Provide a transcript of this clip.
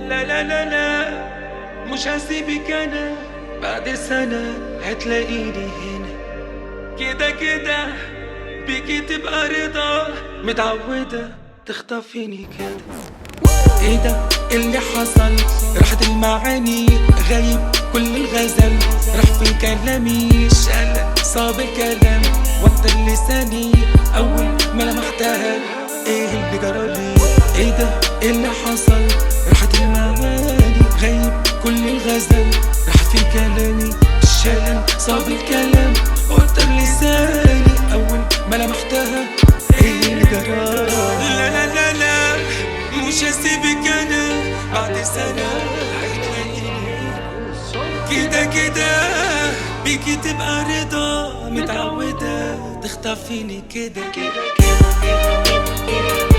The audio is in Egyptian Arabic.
لا لا لا لا مش هسيبك انا بعد سنة هتلاقيني هنا كده كده بيكي تبقى رضا متعودة تخطفيني كده ايه ده اللي حصل راحت المعاني غايب كل الغزل راح في كلامي شال صاب الكلام وتر لساني اول ما لمحتها ايه اللي جرالي ايه ده اللي حصل راحت المعاني غايب كل الغزل راح في كلامي شال صاب الكلام وتر لساني اول ما لمحتها ايه اللي جرالي لا لا لا لا مش هسيبك انا بعد سنة هتلاقيني كده كده بيكي تبقى رضا متعودة تخطفيني كده كده كده كده